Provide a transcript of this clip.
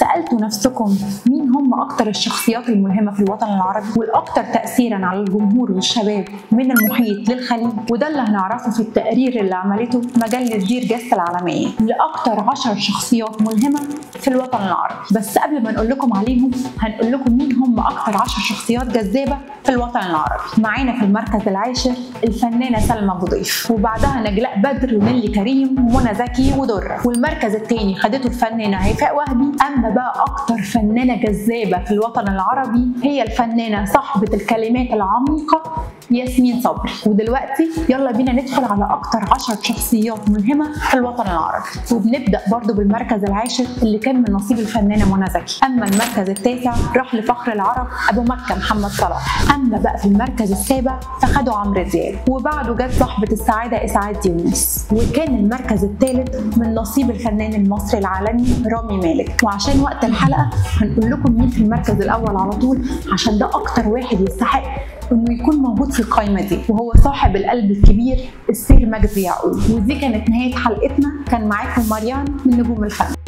سالتوا نفسكم مين هم اكتر الشخصيات الملهمه في الوطن العربي والاكثر تاثيرا على الجمهور والشباب من المحيط للخليج وده اللي هنعرفه في التقرير اللي عملته مجله دير جاست العالميه لاكثر 10 شخصيات ملهمه في الوطن العربي بس قبل ما نقول لكم عليهم هنقول لكم مين هم اكتر 10 شخصيات جذابه في الوطن العربي معانا في المركز العاشر الفنانه سلمى ابو ضيف وبعدها نجلاء بدر ونيلي كريم ومنى زكي ودره والمركز الثاني خدته الفنانه هيفاء وهبي اما بقى اكتر فنانه جذابه في الوطن العربي هي الفنانه صاحبه الكلمات العميقه ياسمين صبري ودلوقتي يلا بينا ندخل على اكتر 10 شخصيات ملهمه في الوطن العربي وبنبدا برضو بالمركز العاشر اللي كان من نصيب الفنانه منى زكي اما المركز التاسع راح لفخر العرب ابو مكه محمد صلاح اما بقى في المركز السابع فخدوا عمرو دياب وبعده جت صاحبه السعاده اسعاد يونس وكان المركز الثالث من نصيب الفنان المصري العالمي رامي مالك وعشان وقت الحلقه هنقول لكم مين في المركز الاول على طول عشان ده اكتر واحد يستحق انه يكون موجود في القائمه دي وهو صاحب القلب الكبير السير مجدي يعقوب ودي كانت نهايه حلقتنا كان معاكم مريان من نجوم الفن